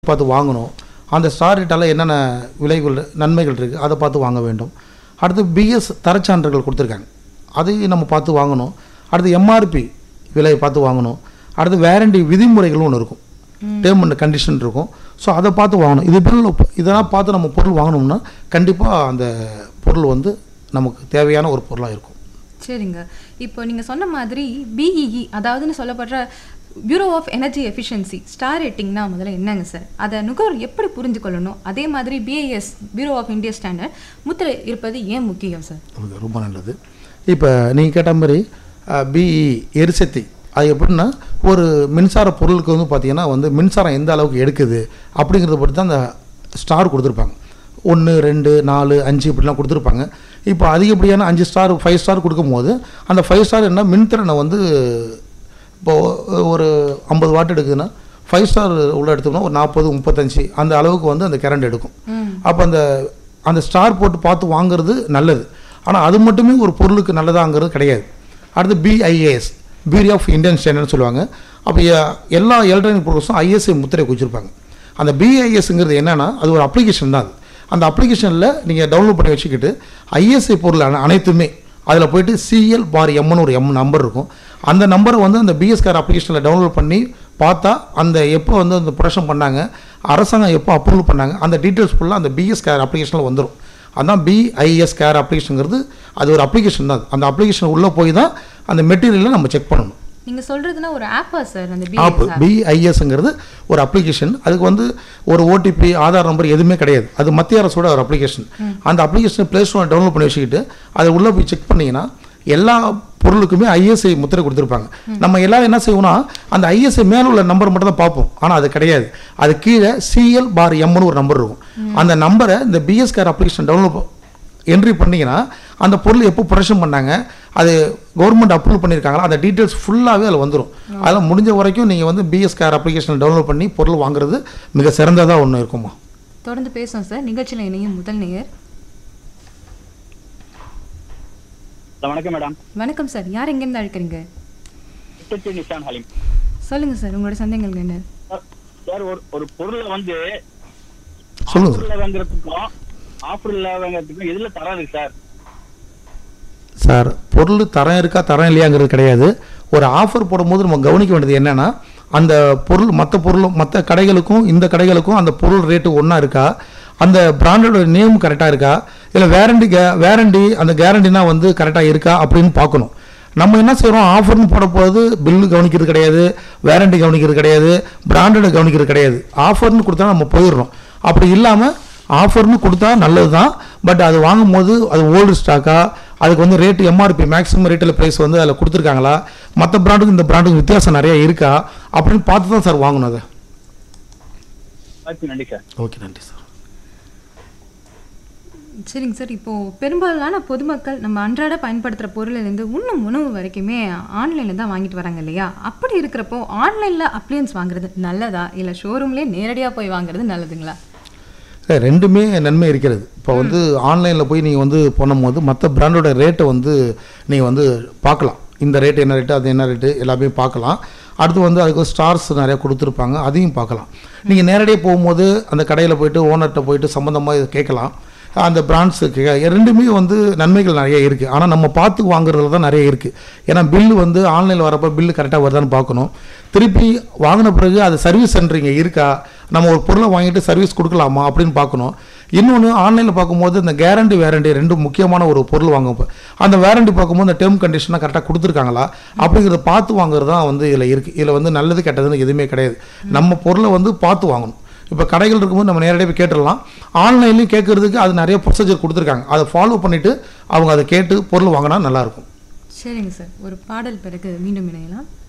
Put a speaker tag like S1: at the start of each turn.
S1: பார்த்து வாங்கணும் அந்த ஸ்டார் ரேட்டால் என்னென்ன விலைகள் நன்மைகள் இருக்குது அதை பார்த்து வாங்க வேண்டும் அடுத்து பிஎஸ் தரச்சான்றுகள் கொடுத்துருக்காங்க அதையும் நம்ம பார்த்து வாங்கணும் அடுத்து எம்ஆர்பி விலையை பார்த்து வாங்கணும் அடுத்து வேரண்டி விதிமுறைகளும் ஒன்று இருக்கும் டேர்ம் அண்ட் கண்டிஷன் இருக்கும் ஸோ அதை பார்த்து வாங்கணும் இது பில் இதெல்லாம் பார்த்து நம்ம பொருள் வாங்கினோம்னா கண்டிப்பாக அந்த பொருள் வந்து நமக்கு தேவையான ஒரு பொருளாக இருக்கும்
S2: சரிங்க இப்போ நீங்கள் சொன்ன மாதிரி பிஇஇ அதாவதுன்னு சொல்லப்படுற bureau of energy efficiency star ரேட்டிங்னா முதல்ல என்னங்க சார் அதை நுகர்வோர் எப்படி புரிஞ்சு கொள்ளணும் அதே மாதிரி BIS bureau of India standard முத்திரை இருப்பது ஏன் முக்கியம் சார்
S1: அது ரொம்ப நல்லது இப்போ நீங்கள் கேட்ட மாதிரி பிஇ எரிசக்தி அது எப்படின்னா ஒரு மின்சார பொருளுக்கு வந்து பார்த்தீங்கன்னா வந்து மின்சாரம் எந்த அளவுக்கு எடுக்குது அப்படிங்கிறத பொறுத்து தான் அந்த ஸ்டார் கொடுத்துருப்பாங்க ஒன்று ரெண்டு நாலு அஞ்சு இப்படிலாம் கொடுத்துருப்பாங்க இப்போ அதிகப்படியான அஞ்சு ஸ்டார் ஃபைவ் ஸ்டார் கொடுக்கும்போது அந்த ஃபைவ் ஸ்டார் என்ன மின்திறனை வந்து இப்போது ஒரு ஐம்பது வாட் எடுக்குதுன்னா ஃபைவ் ஸ்டார் உள்ள எடுத்தோம்னா ஒரு நாற்பது முப்பத்தஞ்சு அந்த அளவுக்கு வந்து அந்த கரண்ட் எடுக்கும் அப்போ அந்த அந்த ஸ்டார் போட்டு பார்த்து வாங்குறது நல்லது ஆனால் அது மட்டுமே ஒரு பொருளுக்கு நல்லதாங்கிறது கிடையாது அடுத்து பிஐஏஎஸ் பியூரி ஆஃப் இந்தியன் ஸ்டாண்டர்ட்னு சொல்லுவாங்க அப்போ எ- எல்லா எலக்ட்ரானிக் பொருட்களும் ஐஎஸ்ஐ முத்திரை வச்சுருப்பாங்க அந்த பிஐஎஸ்ங்கிறது என்னென்னா அது ஒரு அப்ளிகேஷன் தான் அது அந்த அப்ளிகேஷனில் நீங்கள் டவுன்லோட் பண்ணி வச்சுக்கிட்டு ஐஎஸ்ஐ பொருள் அன- அனைத்துமே அதில் போயிட்டு சிஎல் பார் எம்னு ஒரு எம் நம்பர் இருக்கும் அந்த நம்பரை வந்து அந்த பிஎஸ்கார் அப்ளிகேஷனில் டவுன்லோட் பண்ணி பார்த்தா அந்த எப்போ வந்து அந்த ப்ரொடக்ஷன் பண்ணாங்க அரசாங்கம் எப்போ அப்ரூவல் பண்ணாங்க அந்த டீட்டெயில்ஸ் ஃபுல்லாக அந்த பிஎஸ் கேர் அப்ளிகேஷனில் வந்துடும் அதான் பிஐஎஸ் கேர் அப்ளிகேஷனுங்கிறது அது ஒரு அப்ளிகேஷன் தான் அந்த அப்ளிகேஷன் உள்ளே போய் தான் அந்த மெட்டீரியலை நம்ம செக் பண்ணணும்
S2: நீங்கள் சொல்கிறதுனா ஒரு ஆப்பா சார் அந்த
S1: ஆப்
S2: பிஏஎஸ்
S1: பிஐஎஸ்ங்கிறது ஒரு அப்ளிகேஷன் அதுக்கு வந்து ஒரு ஓடிபி ஆதார் நம்பர் எதுவுமே கிடையாது அது மத்திய அரசோட ஒரு அப்ளிகேஷன் அந்த அப்ளிகேஷன் ப்ளே ஸ்டோர் டவுன்லோட் பண்ணி வச்சுக்கிட்டு அதை உள்ளே போய் செக் பண்ணீங்கன்னா எல்லா பொருளுக்குமே ஐஎஸ்ஐ முத்திரை கொடுத்துருப்பாங்க நம்ம எல்லாரும் என்ன செய்வோம்னா அந்த ஐஎஸ்ஐ மேலே உள்ள நம்பர் மட்டும் தான் பார்ப்போம் ஆனால் அது கிடையாது அது கீழே சிஎல் பார் எம்னு ஒரு நம்பர் இருக்கும் அந்த நம்பரை இந்த பிஎஸ்கார் அப்ளிகேஷன் டவுன்லோட் என்ட்ரி பண்ணீங்கன்னா அந்த பொருள் எப்போ ப்ரொடக்ஷன் பண்ணாங்க அது கவர்மெண்ட் அப்ரூவ் பண்ணியிருக்காங்களா அந்த டீட்டெயில்ஸ் ஃபுல்லாகவே அதில் வந்துடும் அதெல்லாம் முடிஞ்ச வரைக்கும் நீங்கள் வந்து பிஎஸ் கேர் அப்ளிகேஷன் டவுன்லோட் பண்ணி பொருள் வாங்குறது மிக சிறந்ததாக ஒன்று இருக்குமா
S2: தொடர்ந்து பேசுவோம் சார் நிகழ்ச்சியில் இணையும் முதல் நேயர்
S3: ஹலோ வணக்கம் மேடம்
S2: வணக்கம் சார் யார் எங்கேருந்து அழைக்கிறீங்க
S3: முத்தச்சி நிஷான் ஹலீம்
S2: சொல்லுங்க சார் உங்களோட சந்தேகங்கள் என்ன
S3: சார், சார் ஒரு ஒரு பொருளை வந்து
S1: சொல்லுங்க சார்
S3: ஆஃபர்ல வாங்குறதுக்கும் ஆஃபர்ல வாங்குறதுக்கும் எதுல தரம் இருக்கு சார்
S1: சார் பொருள் தரம் இருக்கா தரம் இல்லையாங்கிறது கிடையாது ஒரு ஆஃபர் போடும்போது நம்ம கவனிக்க வேண்டியது என்னன்னா அந்த பொருள் மற்ற பொருளும் மற்ற கடைகளுக்கும் இந்த கடைகளுக்கும் அந்த பொருள் ரேட்டு ஒன்றா இருக்கா அந்த பிராண்டோட நேம் கரெக்டாக இருக்கா இல்லை வேரண்டி கே வேரண்டி அந்த கேரண்டினா வந்து கரெக்டாக இருக்கா அப்படின்னு பார்க்கணும் நம்ம என்ன செய்கிறோம் ஆஃபர்னு போட போது பில்லு கவனிக்கிறது கிடையாது வேரண்டி கவனிக்கிறது கிடையாது பிராண்டடை கவனிக்கிறது கிடையாது ஆஃபர்னு கொடுத்தா நம்ம போயிடுறோம் அப்படி இல்லாமல் ஆஃபர்னு கொடுத்தா நல்லது தான் பட் அது வாங்கும்போது அது ஓல்டு ஸ்டாக்கா அதுக்கு வந்து ரேட்டு எம்ஆர்பி மேக்ஸிமம் ரேட்டில் ப்ரைஸ் வந்து அதில் கொடுத்துருக்காங்களா மற்ற பிராண்டுக்கும் இந்த பிராண்டுக்கும் வித்தியாசம் நிறைய இருக்கா அப்படின்னு பார்த்து தான் சார் வாங்கணும் அதை
S3: வாய்ப்பு நன்றி சார்
S1: ஓகே நன்றி சார்
S2: சரிங்க சார் இப்போ பெரும்பாலான பொதுமக்கள் நம்ம அன்றாட பயன்படுத்துகிற பொருளிலேருந்து உண்ணும் உணவு வரைக்குமே ஆன்லைனில் தான் வாங்கிட்டு வராங்க இல்லையா அப்படி இருக்கிறப்போ ஆன்லைனில் அப்ளையன்ஸ் வாங்குறது நல்லதா இல்லை ஷோரூம்லேயே நேரடியாக போய் வாங்குறது நல்லதுங்களா
S1: சார் ரெண்டுமே நன்மை இருக்கிறது இப்போ வந்து ஆன்லைனில் போய் நீங்கள் வந்து பண்ணும்போது மற்ற பிராண்டோட ரேட்டை வந்து நீங்கள் வந்து பார்க்கலாம் இந்த ரேட் என்ன ரேட்டு அது என்ன ரேட்டு எல்லாமே பார்க்கலாம் அடுத்து வந்து அதுக்கு ஸ்டார்ஸ் நிறையா கொடுத்துருப்பாங்க அதையும் பார்க்கலாம் நீங்கள் நேரடியாக போகும்போது அந்த கடையில் போயிட்டு ஓனர்கிட்ட போயிட்டு சம்மந்தமாக இதை கேட்கலாம் அந்த பிராண்ட்ஸுக்கு ரெண்டுமே வந்து நன்மைகள் நிறைய இருக்குது ஆனால் நம்ம பார்த்து வாங்குறதுல தான் நிறைய இருக்குது ஏன்னா பில்லு வந்து ஆன்லைனில் வரப்போ பில்லு கரெக்டாக வருதான்னு பார்க்கணும் திருப்பி வாங்கின பிறகு அது சர்வீஸ் சென்டரிங்க இருக்கா நம்ம ஒரு பொருளை வாங்கிட்டு சர்வீஸ் கொடுக்கலாமா அப்படின்னு பார்க்கணும் இன்னொன்று ஆன்லைனில் பார்க்கும்போது இந்த கேரண்டி வேரண்டி ரெண்டும் முக்கியமான ஒரு பொருள் வாங்க அந்த வேரண்டி பார்க்கும்போது இந்த டேர்ம் கண்டிஷனாக கரெக்டாக கொடுத்துருக்காங்களா அப்படிங்கிறத பார்த்து வாங்குறது தான் வந்து இதில் இருக்குது இதில் வந்து நல்லது கெட்டதுன்னு எதுவுமே கிடையாது நம்ம பொருளை வந்து பார்த்து வாங்கணும் இப்போ கடைகள் இருக்கும்போது நம்ம நேரடியாக போய் கேட்டுடலாம் ஆன்லைன்லையும் கேட்கறதுக்கு அது நிறைய ப்ரொசீஜர் கொடுத்துருக்காங்க அதை ஃபாலோ பண்ணிவிட்டு அவங்க அதை கேட்டு பொருள் வாங்கினா நல்லாயிருக்கும்
S2: சரிங்க சார் ஒரு பாடல் பிறகு மீண்டும் இணையலாம்